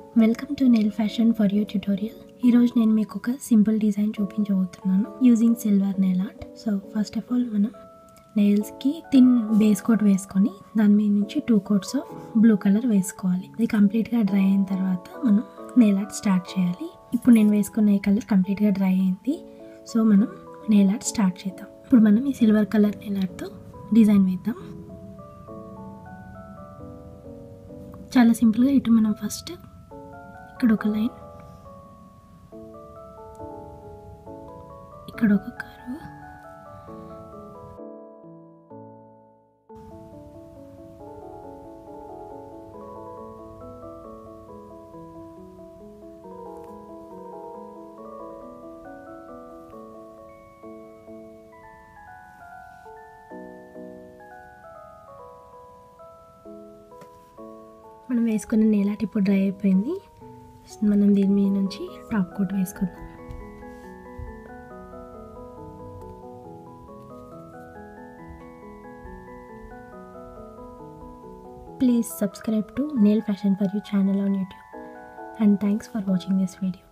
welcome to nail fashion for you tutorial ఈరోజు నేను మీకు ఒక సింపుల్ డిజైన్ చూపించబోతున్నాను using silver nail art so first of all మనం నెయిల్స్కి థిన్ బేస్ కోట్ వేసుకొని దాని మీద నుంచి two coats of blue colour వేసుకోవాలి ఇది కంప్లీట్గా డ్రై అయిన తర్వాత మనం నెయిల్ ఆర్ట్ స్టార్ట్ చేయాలి ఇప్పుడు నేను వేసుకున్న ఈ కలర్ కంప్లీట్గా డ్రై అయింది సో మనం నెయిల్ ఆర్ట్ స్టార్ట్ చేద్దాం ఇప్పుడు మనం ఈ సిల్వర్ కలర్ నెయిల్ ఆర్ట్తో డిజైన్ వేద్దాం చాలా సింపుల్గా ఇటు మనం ఫస్ట్ ఇక్కడ ఒక లైన్ ఇక్కడ ఒక కర్వ్ మనం వేసుకున్న నేలాటి ఇప్పుడు డ్రై అయిపోయింది మనం దీని మీద నుంచి టాప్ కోట్ వేసుకుందాం please subscribe to nail fashion for you channel on YouTube and thanks for watching this video